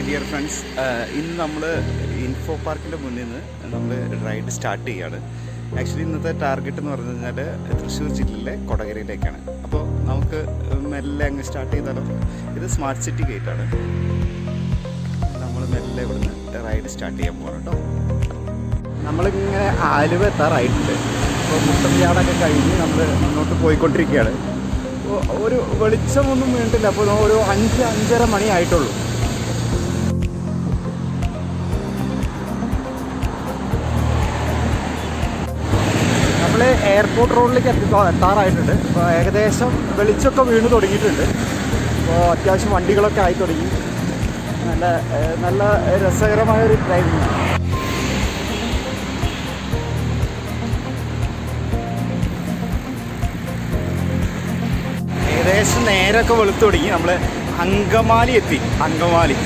Dear friends ഇന്ന് നമ്മൾ info പാർക്കിൻ്റെ മുന്നിൽ നിന്ന് നമ്മൾ റൈഡ് സ്റ്റാർട്ട് ചെയ്യാണ് ആക്ച്വലി ഇന്നത്തെ ടാർഗറ്റ് എന്ന് പറഞ്ഞു കഴിഞ്ഞാൽ തൃശ്ശൂർ ജില്ലയിലെ കൊടകരയിലേക്കാണ് അപ്പോൾ നമുക്ക് മെല്ലെ അങ്ങ് സ്റ്റാർട്ട് ചെയ്താലോ ഇത് സ്മാർട്ട് സിറ്റി ഗേറ്റ് ആണ് നമ്മൾ മെല്ലെ ഇവിടുന്ന് റൈഡ് സ്റ്റാർട്ട് ചെയ്യാൻ പോകണം കേട്ടോ നമ്മളിങ്ങനെ ആലുവ എത്താറായിട്ടുണ്ട് അപ്പോൾ മുട്ടത്തിയാടൊക്കെ കഴിഞ്ഞ് നമ്മൾ മുന്നോട്ട് പോയിക്കൊണ്ടിരിക്കുകയാണ് അപ്പോൾ ഒരു വെളിച്ചമൊന്നും വീണ്ടില്ല അപ്പോൾ ഒരു അഞ്ച് അഞ്ചര മണി ആയിട്ടുള്ളൂ നമ്മൾ എയർപോർട്ട് റോഡിലേക്ക് എത്തി എത്താറായിട്ടുണ്ട് അപ്പോൾ ഏകദേശം വെളിച്ചമൊക്കെ വീണ് തുടങ്ങിയിട്ടുണ്ട് അപ്പോൾ അത്യാവശ്യം വണ്ടികളൊക്കെ ആയി തുടങ്ങി നല്ല ഏഹ്, നല്ല രസകരമായ ഒരു ഡ്രൈവിംഗ് ആണ് ഏകദേശം നേരമൊക്കെ വെളുത്തു തുടങ്ങി നമ്മൾ അങ്കമാലി എത്തി അങ്കമാലി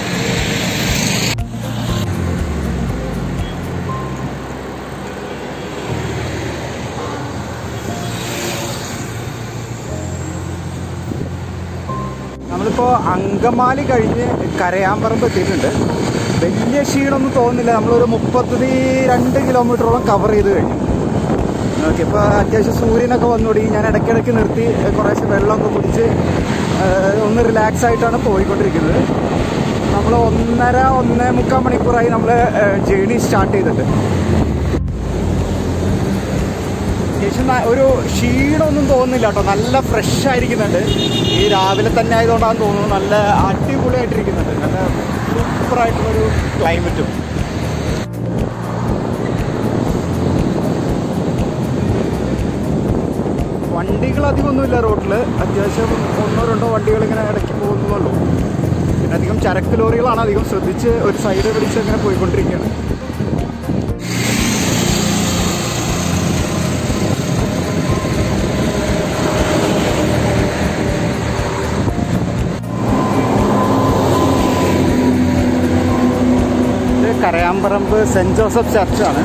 നമ്മളിപ്പോൾ അങ്കമാലി കഴിഞ്ഞ് കരയാമ്പറമ്പ് എത്തിയിട്ടുണ്ട് വലിയ ക്ഷീണമൊന്നും തോന്നുന്നില്ല നമ്മളൊരു മുപ്പത്തി രണ്ട് കിലോമീറ്ററോളം കവർ ചെയ്ത് കഴിഞ്ഞു ഓക്കെ ഇപ്പോൾ അത്യാവശ്യം സൂര്യനൊക്കെ വന്നു തുടങ്ങി ഞാൻ ഇടയ്ക്കിടയ്ക്ക് നിർത്തി കുറേശ്ശെ വെള്ളമൊക്കെ കുടിച്ച് ഏഹ്, ഒന്ന് റിലാക്സ് ആയിട്ടാണ് പോയിക്കൊണ്ടിരിക്കുന്നത് നമ്മൾ ഒന്നര ഒന്നേ മുക്കാൽ മണിക്കൂറായി നമ്മൾ ജേണി സ്റ്റാർട്ട് ചെയ്തിട്ട് അത്യാവശ്യം ന- ഒരു ക്ഷീണമൊന്നും തോന്നുന്നില്ല കേട്ടോ നല്ല ഫ്രഷ് ആയിരിക്കുന്നുണ്ട് ഈ രാവിലെ തന്നെ ആയതുകൊണ്ടാണെന്ന് തോന്നുന്നു നല്ല അടിപൊളിയായിട്ടിരിക്കുന്നുണ്ട് നല്ല സൂപ്പറായിട്ടുള്ളൊരു ക്ലൈമറ്റും വണ്ടികൾ അധികമൊന്നുമില്ല റോഡിൽ അത്യാവശ്യം ഒന്നോ രണ്ടോ വണ്ടികൾ ഇങ്ങനെ ഇടയ്ക്ക് പോകുന്നുള്ളൂ പിന്നെ അധികം ചരക്ക് ലോറികളാണ് അധികം ശ്രദ്ധിച്ച് ഒരു സൈഡ് പിടിച്ച് അങ്ങനെ പോയിക്കൊണ്ടിരിക്കുകയാണ് ഇത് കരയാമ്പറമ്പ് സെന്റ് ജോസഫ് ചർച്ചാണ്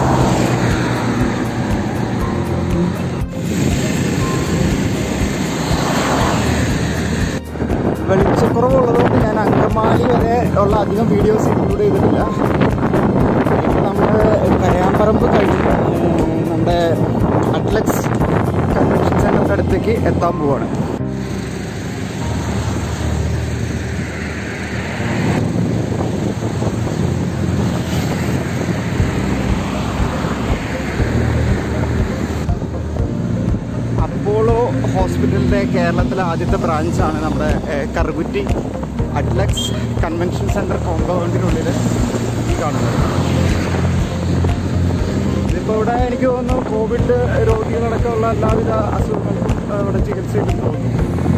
വെളിച്ചക്കുറവുള്ളതുകൊണ്ട് ഞാൻ അങ്കമാലി വരെ ഉള്ള അധികം വീഡിയോസ് ഇൻക്ലൂഡ് ചെയ്തിട്ടില്ല ഇപ്പോൾ നമ്മൾ കരയാമ്പറമ്പ് കഴിഞ്ഞ് ഏഹ്, നമ്മുടെ അറ്റ്ലക്സ് കൺവെൻഷൻ സെൻ്ററിൻ്റെ അടുത്തേക്ക് എത്താൻ പോവാണ് അപ്പോളോ ഹോസ്പിറ്റലിൻ്റെ കേരളത്തിലെ ആദ്യത്തെ ബ്രാഞ്ചാണ് നമ്മുടെ ഏഹ്, കറുകുറ്റി അറ്റ്ലക്സ് കൺവെൻഷൻ സെൻറ്റർ കോമ്പൗണ്ടിനുള്ളിൽ ഈ കാണുന്നത് ഇതിപ്പോൾ ഇവിടെ എനിക്ക് തോന്നുന്നു കോവിഡ് രോഗികളടക്കമുള്ള എല്ലാവിധ അസുഖങ്ങൾക്കും ഏഹ്, ഇവിടെ ചികിത്സ കിട്ടും തോന്നുന്നു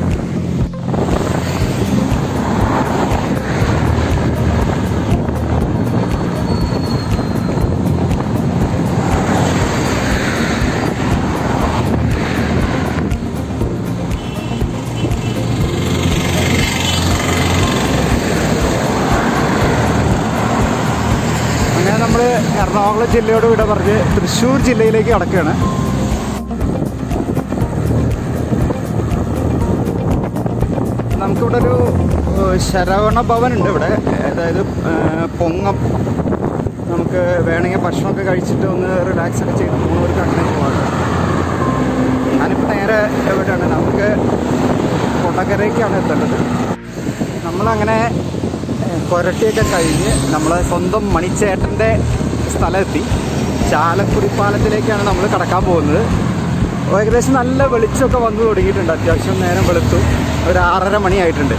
അങ്ങനെ നമ്മൾ എറണാകുളം ജില്ലയോട് വിട പറഞ്ഞ് തൃശ്ശൂർ ജില്ലയിലേക്ക് കടക്കുകയാണ് നമുക്കിവിടെ ഒരു ഏഹ്, ശരവണ ഭവൻ ഉണ്ട് ഇവിടെ അതായത് ഏഹ്, പൊങ്ങം നമുക്ക് വേണമെങ്കിൽ ഭക്ഷണമൊക്കെ കഴിച്ചിട്ട് ഒന്ന് റിലാക്സ് ഒക്കെ ചെയ്ത് പോകുന്നവർക്ക് അങ്ങനെ പോകാം ഞാനിപ്പോൾ നേരെ എവിടെയാണ് നമുക്ക് കൊടകരയ്ക്കാണ് എത്തേണ്ടത് നമ്മളങ്ങനെ ഏഹ്, കൊരട്ടിയൊക്കെ കഴിഞ്ഞ് നമ്മളെ സ്വന്തം മണിച്ചേട്ടൻ്റെ സ്ഥലമെത്തി ചാലക്കുടി പാലത്തിലേക്കാണ് നമ്മൾ കടക്കാൻ പോകുന്നത് ഏകദേശം നല്ല വെളിച്ചമൊക്കെ വന്നു തുടങ്ങിയിട്ടുണ്ട് അത്യാവശ്യം നേരം വെളുത്തു ഒരു ആറര മണിയായിട്ടുണ്ട്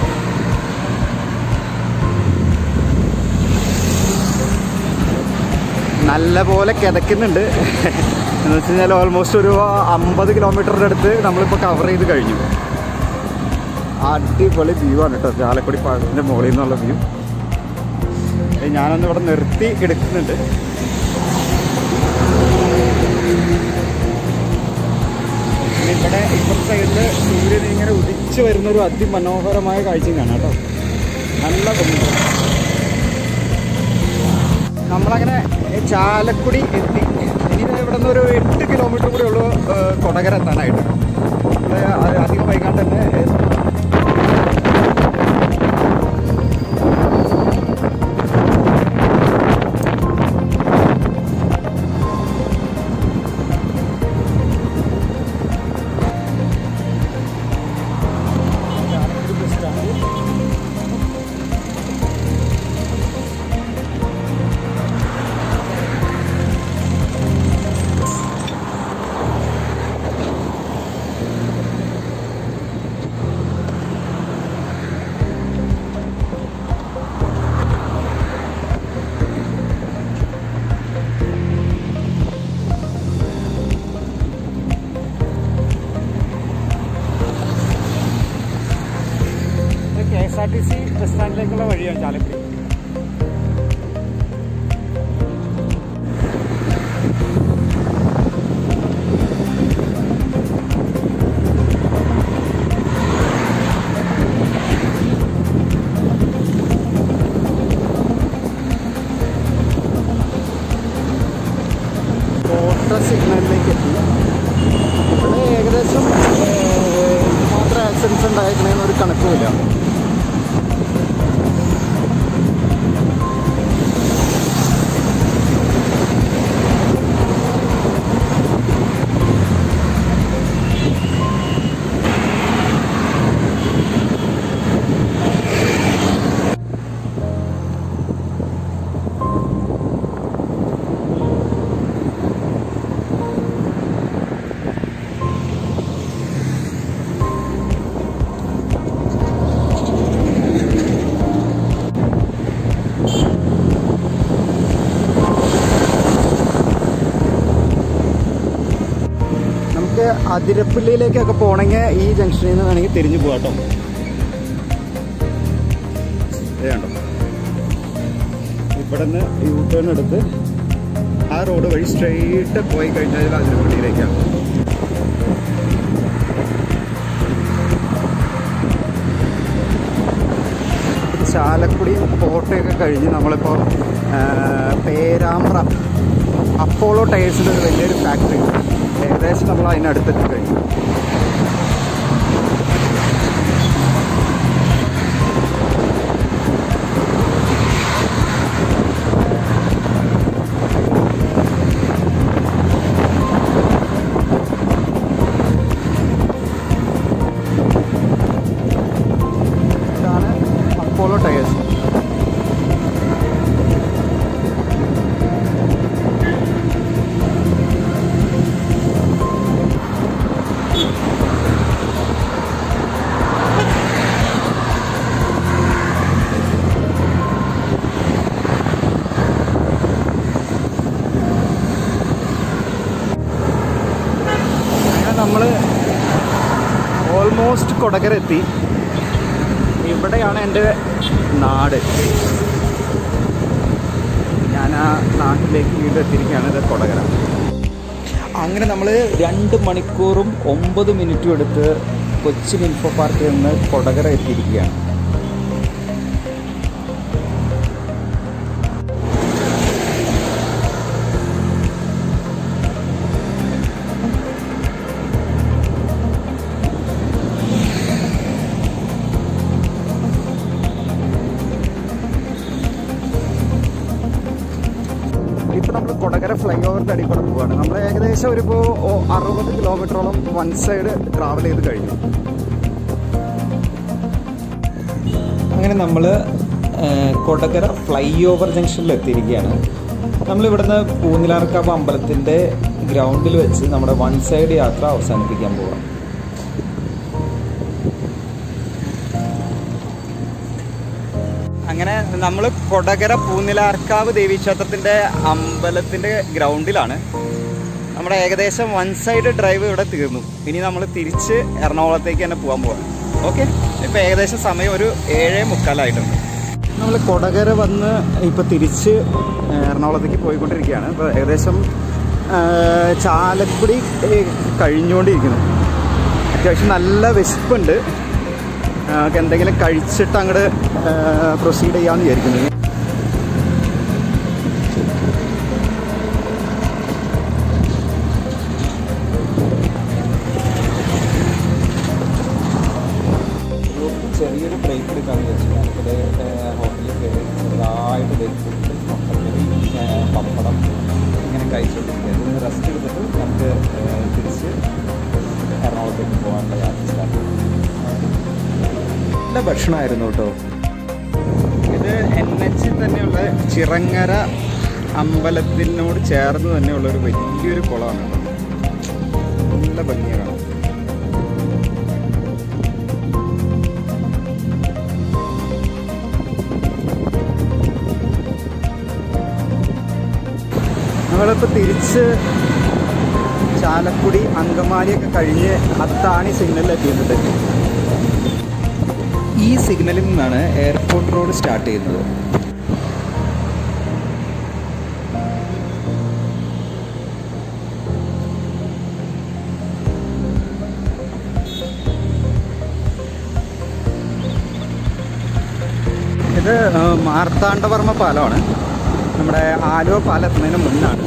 നല്ല പോലെ കിതക്കുന്നുണ്ട് എന്ന് വെച്ച് കഴിഞ്ഞാൽ ഓൾമോസ്റ്റ് ഒരു അമ്പത് കിലോമീറ്ററിൻ്റെ അടുത്ത് നമ്മളിപ്പോൾ കവർ ചെയ്ത് കഴിഞ്ഞു അടിപൊളി വ്യൂ ആണ് കേട്ടോ ചാലക്കുടി പാലത്തിൻ്റെ മുകളിൽ നിന്നുള്ള വ്യൂ ഞാനൊന്ന് ഇവിടെ നിർത്തി എടുക്കുന്നുണ്ട് പിന്നെ ഇവിടെ ഇപ്പുറത്തെ സൈഡിൽ സൂര്യൻ ഇങ്ങനെ ഉദിച്ചു വരുന്ന ഒരു അതിമനോഹരമായ കാഴ്ചയും കാണാം കേട്ടോ നല്ല ഭംഗി നമ്മളങ്ങനെ ചാലക്കുടി എത്തി ഇനി ഇവിടെ നിന്ന് ഒരു എട്ട് കിലോമീറ്റർ കൂടെ ഉള്ളൂ ഏഹ്, കൊടകര എത്താനായിട്ട് ഇവിടെ അ- അധികം വൈകാണ്ട് തന്നെ ഏഹ്, ഇതാണ് ചാലക്കുടി കോട്ട സിഗ്നലിലേക്ക് എത്തി ഇവിടെ ഏകദേശം ഏഹ്, മാത്രം ആക്സിഡൻസ് ഉണ്ടായിരിക്കണേന്ന് ഒരു കണക്കുമില്ല നമുക്ക് അതിരപ്പള്ളിയിലേക്കൊക്കെ പോകണമെങ്കിൽ ഈ ജംഗ്ഷനിൽ നിന്ന് വേണമെങ്കിൽ തിരിഞ്ഞു പോകാം കേട്ടോ ദേ കണ്ടോ ഇവിടെ നിന്ന് യൂ ടേൺ എടുത്ത് ആ റോഡ് വഴി സ്ട്രെയിറ്റ് പോയി കഴിഞ്ഞാൽ അതിരപ്പള്ളിയിലേക്കാണ് ചാലക്കുടിയും കോട്ടയൊക്കെ കഴിഞ്ഞ് നമ്മളിപ്പോൾ പേരാമ്പ്ര അപ്പോളോ ടയേഴ്സിൻ്റെ ഒരു വലിയൊരു ഫാക്ടറി ഉണ്ട് ഏകദേശം നമ്മൾ അതിനടുത്തെത്തി കഴിഞ്ഞു ഇതാണ് അപ്പോളോ ടയേഴ്സ് അങ്ങനെ നമ്മൾ ഓൾമോസ്റ്റ് കൊടകര എത്തി ഇവിടെയാണ് എൻ്റെ നാട് ഞാൻ ആ നാട്ടിലേക്ക് വീണ്ടും എത്തിയിരിക്കുകയാണ് ഇത് കൊടകര അങ്ങനെ നമ്മൾ രണ്ട് മണിക്കൂറും ഒമ്പത് മിനിറ്റും എടുത്ത് കൊച്ചിൻ ഇൻഫോ പാർക്കിൽ നിന്ന് കൊടകര എത്തിയിരിക്കുകയാണ് ഇപ്പൊ നമ്മൾ കൊടകര ഫ്ലൈ ഓവറിന്റെ അടിയിൽ കൂടെ പോവാണ് നമ്മൾ ഏകദേശം ഒരു ഇപ്പോൾ അറുപത് കിലോമീറ്ററോളം വൺ സൈഡ് ട്രാവൽ ചെയ്ത് കഴിഞ്ഞു അങ്ങനെ നമ്മൾ കൊടകര ഫ്ലൈ ഓവർ ജംഗ്ഷനിൽ എത്തിയിരിക്കുകയാണ് നമ്മൾ ഇവിടുന്ന് പൂനിലാർക്കാവ് അമ്പലത്തിൻ്റെ ഗ്രൗണ്ടിൽ വെച്ച് നമ്മുടെ വൺ സൈഡ് യാത്ര അവസാനിപ്പിക്കാൻ പോവാം അങ്ങനെ നമ്മൾ കൊടകര പൂനിലാർക്കാവ് ദേവീക്ഷേത്രത്തിന്റെ അമ്പലത്തിന്റെ ഗ്രൗണ്ടിലാണ് നമ്മുടെ ഏകദേശം വൺ സൈഡ് ഡ്രൈവ് ഇവിടെ തീർന്നു ഇനി നമ്മൾ തിരിച്ച് എറണാകുളത്തേക്ക് തന്നെ പോകാൻ പോവാം ഓക്കെ ഇപ്പം ഏകദേശം സമയം ഒരു ഏഴേ മുക്കാലായിട്ടുണ്ട് നമ്മൾ കൊടകര വന്ന് ഇപ്പം തിരിച്ച് എറണാകുളത്തേക്ക് പോയിക്കൊണ്ടിരിക്കുകയാണ് ഇപ്പോൾ ഏകദേശം ആ, ചാലക്കുടി ഏ, കഴിഞ്ഞുകൊണ്ടിരിക്കുന്നു അത്യാവശ്യം നല്ല വിശപ്പുണ്ട് ആ, നമുക്ക് എന്തെങ്കിലും കഴിച്ചിട്ട് അങ്ങോട്ട് പ്രൊസീഡ് ചെയ്യാമെന്ന് വിചാരിക്കുന്നു ഒരു ചെറിയൊരു ബ്രേക്ക് എടുക്കാമെന്ന് വെച്ചു ഞാനിവിടെ ഹോട്ടലിൽ കയറി ചെറുതായിട്ട് ബ്രേക്ക് കൊടുത്ത് മുട്ടക്കറി ഏഹ്, പപ്പടം ഇങ്ങനെ കഴിച്ചുകൊണ്ടിരിക്കുക ഇതിന് റെസ്റ്റ് എടുത്തിട്ട് നമുക്ക് ഏഹ്, തിരിച്ച് എറണാകുളത്തേക്ക് പോകാനുള്ള യാത്ര സ്റ്റാർട്ട് ചെയ്യും നല്ല ഭക്ഷണമായിരുന്നു കേട്ടോ ഇത് എൻ എച്ചിൽ തന്നെയുള്ള ചിറങ്ങര അമ്പലത്തിനോട് ചേർന്ന് തന്നെയുള്ള ഒരു വലിയൊരു കുളമാണ് കേട്ടോ നല്ല ഭംഗിയാണ് കാണാൻ. നമ്മളിപ്പോൾ തിരിച്ച് ചാലക്കുടി അങ്കമാലിയൊക്കെ കഴിഞ്ഞ് അത്താണി സിഗ്നലിൽ എത്തിയിട്ടുണ്ട് ഈ സിഗ്നലിൽ നിന്നാണ് എയർപോർട്ട് റോഡ് സ്റ്റാർട്ട് ചെയ്യുന്നത് ഇത് ആ, മാർത്താണ്ഡവർമ്മ പാലമാണ് നമ്മുടെ ആലുവ പാലം എത്തുന്നതിന് മുന്നാണ്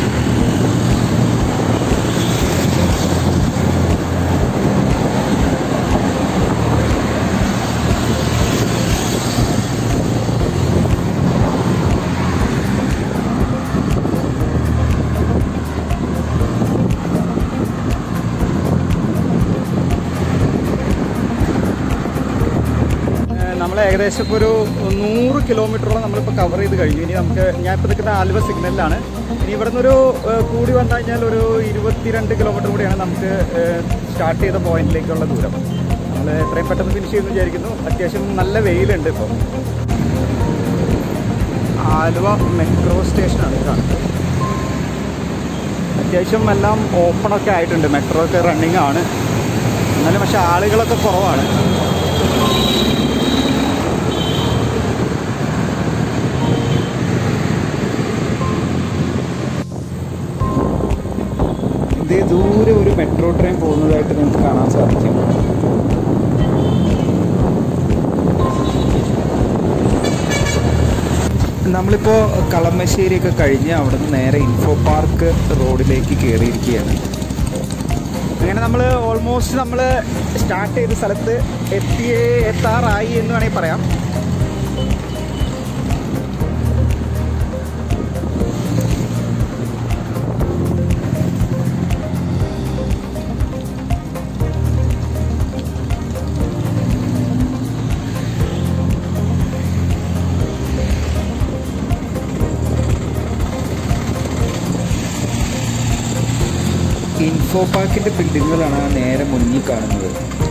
നമ്മൾ ഏകദേശം ഇപ്പോൾ ഒരു നൂറ് കിലോമീറ്ററോളം നമ്മളിപ്പോൾ കവർ ചെയ്ത് കഴിഞ്ഞു ഇനി നമുക്ക് ഞാൻ ഇപ്പോൾ നിൽക്കുന്ന ആലുവ സിഗ്നലിലാണ് ഇനി ഇവിടെ നിന്നൊരു ഏഹ്, കൂടി വന്നു കഴിഞ്ഞാൽ ഒരു ഇരുപത്തിരണ്ട് കിലോമീറ്റർ കൂടിയാണ് നമുക്ക് സ്റ്റാർട്ട് ചെയ്ത പോയിന്റിലേക്കുള്ള ദൂരം നമ്മൾ എത്രയും പെട്ടെന്ന് ഫിനിഷ് ചെയ്യുമെന്ന് വിചാരിക്കുന്നു അത്യാവശ്യം നല്ല വെയിലുണ്ട് ഇപ്പോൾ ആലുവ മെട്രോ സ്റ്റേഷനാണ് ഇത് കാണുന്നത് അത്യാവശ്യം എല്ലാം ഓപ്പണൊക്കെ ആയിട്ടുണ്ട് മെട്രോ ഒക്കെ റണ്ണിങ് ആണ് എന്നാലും പക്ഷെ ആളുകളൊക്കെ കുറവാണ് ഇതേ ദൂരെ ഒരു മെട്രോ ട്രെയിൻ പോകുന്നതായിട്ട് നിങ്ങൾക്ക് കാണാൻ സാധിക്കും നമ്മളിപ്പോൾ കളമശ്ശേരിയൊക്കെ കഴിഞ്ഞ് അവിടെ നിന്ന് നേരെ ഇൻഫോ പാർക്ക് റോഡിലേക്ക് കയറിയിരിക്കുകയാണ് അങ്ങനെ നമ്മൾ ഓൾമോസ്റ്റ് നമ്മൾ സ്റ്റാർട്ട് ചെയ്ത സ്ഥലത്ത് എത്തിയേ എത്താറായി എന്ന് വേണമെങ്കിൽ പറയാം ഇൻഫോ പാർക്കിൻ്റെ ബിൽഡിങ്ങുകളാണ് ആ നേരെ മുന്നിൽ കാണുന്നത്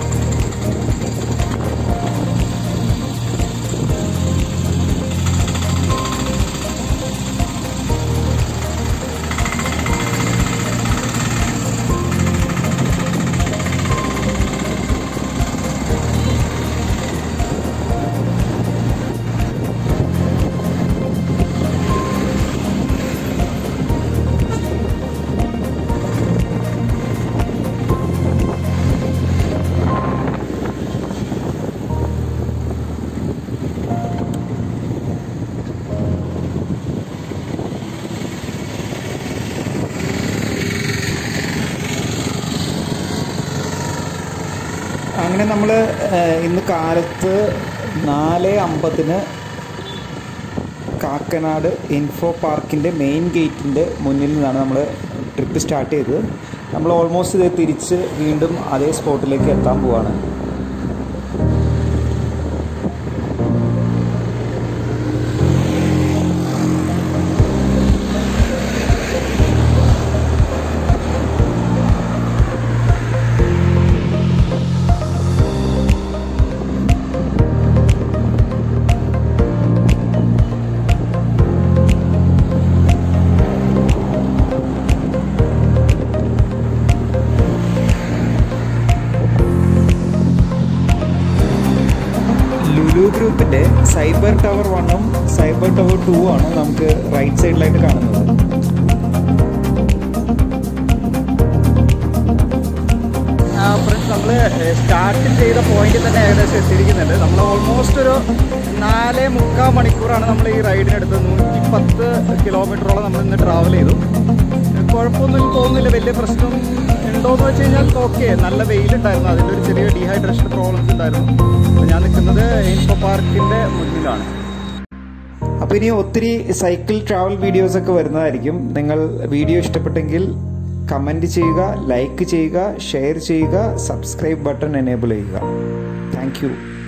അങ്ങനെ നമ്മൾ ഇന്ന് കാലത്ത് നാല് അമ്പതിന് കാക്കനാട് ഇൻഫോ പാർക്കിൻ്റെ മെയിൻ ഗേറ്റിൻ്റെ മുന്നിൽ നിന്നാണ് നമ്മൾ ട്രിപ്പ് സ്റ്റാർട്ട് ചെയ്തത് നമ്മൾ ഓൾമോസ്റ്റ് ഇത് തിരിച്ച് വീണ്ടും അതേ സ്പോട്ടിലേക്ക് എത്താൻ പോവാണ് ലുലു ഗ്രൂപ്പിൻ്റെ സൈബർ ടവർ വണ്ണും സൈബർ ടവർ ടു ആണ് നമുക്ക് റൈറ്റ് സൈഡിലായിട്ട് കാണുന്നത് ഫ്രണ്ട്സ് നമ്മൾ സ്റ്റാർട്ട് ചെയ്ത പോയിന്റിൽ തന്നെ ഏകദേശം എത്തിയിരിക്കുന്നുണ്ട് നമ്മൾ ഓൾമോസ്റ്റ് ഒരു നാല് മുക്കാൽ മണിക്കൂറാണ് നമ്മൾ ഈ റൈഡിനെടുത്തത് നൂറ്റി പത്ത് കിലോമീറ്ററോളം നമ്മൾ ഇന്ന് ട്രാവൽ ചെയ്തു കുഴപ്പമൊന്നും തോന്നുന്നില്ല വലിയ പ്രശ്നം ഉണ്ടോയെന്ന് വെച്ച് കഴിഞ്ഞാൽ ഓക്കെ നല്ല വെയിലുണ്ടായിരുന്നു അതിൻ്റെ ഒരു ചെറിയ ഡീഹൈഡ്രേഷൻ പ്രോബ്ലംസ് ഉണ്ടായിരുന്നു അപ്പോൾ ഞാൻ നിൽക്കുന്നത് ഇൻഫോ പാർക്കിൻ്റെ മുന്നിലാണ് അപ്പോൾ ഇനി ഒത്തിരി സൈക്കിൾ ട്രാവൽ വീഡിയോസ് ഒക്കെ വരുന്നതായിരിക്കും നിങ്ങൾ വീഡിയോ ഇഷ്ടപ്പെട്ടെങ്കിൽ കമൻറ്റ് ചെയ്യുക ലൈക്ക് ചെയ്യുക ഷെയർ ചെയ്യുക സബ്സ്ക്രൈബ് ബട്ടൺ എനേബിൾ ചെയ്യുക താങ്ക് യു